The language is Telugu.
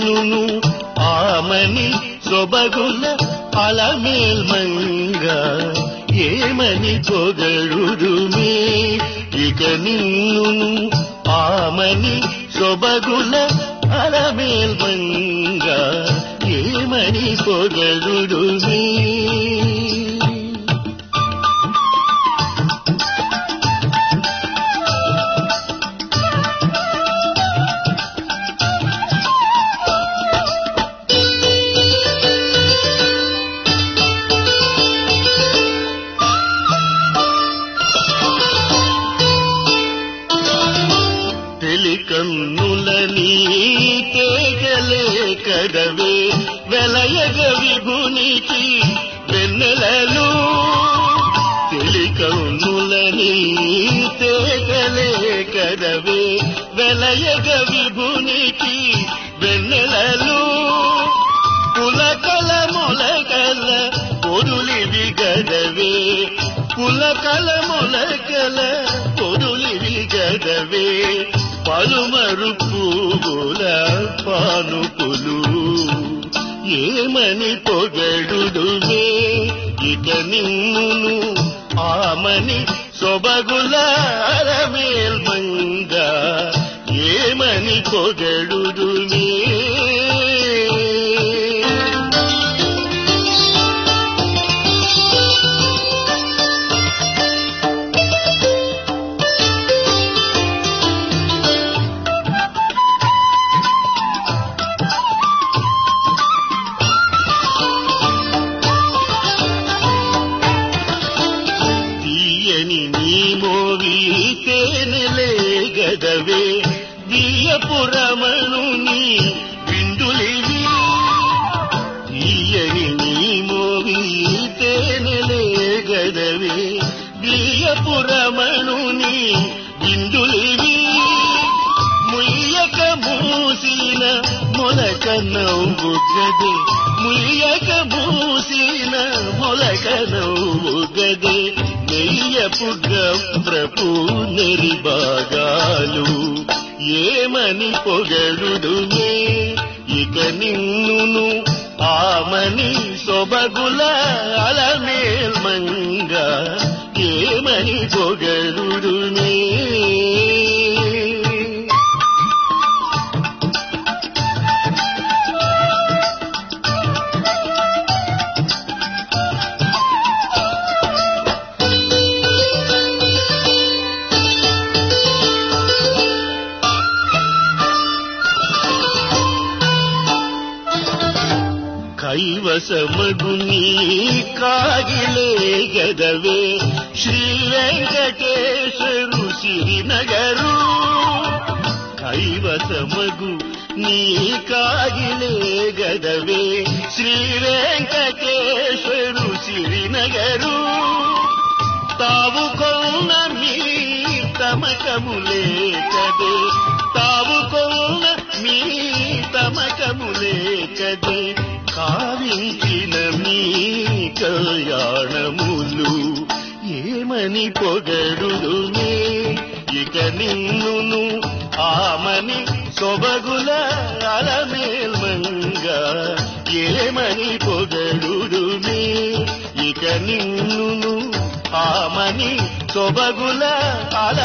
నిన్నును ఆమని సొబగుల అలమేల్మంగా ఏమని పొగడుదుమే ఇక నిన్నును ఆమని సొబగుల అలమేల్మంగా ఏమని పొగడుదుమే తెలికన్నుల నీ తేగలే కదవే వెలయగ విభునికి వెన్నెలలు తెలికన్నుల నీ తేగలే కదవే వెలయగ విభునికి వెన్నెలలు కులకల మొలకల పొరులివి గదవే కులకల మొలకల పొరులివి గదవే పలుమరు పువ్వుల పానుపులు ఏమని పొగడుదువే ఇక నిన్నును ఆమని సొబగుల అరమేల్మంగా ఏమని పొగడుదువే తీయని నీ మోవి తేనెలే గదవే దియపురమను నీ విందులివి తీయని నీ మోవి తేనెలే గదవే దియపురమను నీ విందులివి ముయ్యక మూసిన మొలక నవ్వు గదే ముయ్యక మూసిన మొలక నవ్వు గదే నెయ్యపు గప్రపు నెరి భాగాలు ఏమని పొగడుదునే ఇక నిన్నును ఆమని సొబగుల అలమేల్మంగా ఏమని పొగడుదునే కైవసమగుని కాగిలే గదవే శ్రీ వెంకటేశ్వరు సిరినగరు కైవసమగు నీ కాగిలే గదవే శ్రీ వెంకటేశ్వరు సిరినగరు తావు కొన్న మీ తమకములే కదే తావు కొన్న మీ తమకములే కదే కావించిన మీ కళ్యాణములు ఏమని పొగడుదునే ఇక నిన్నును ఆమని సొబగుల అలమేల్మంగా ఏమని పొగడుదునే ఇక నిన్నును ఆమని సొబగుల అల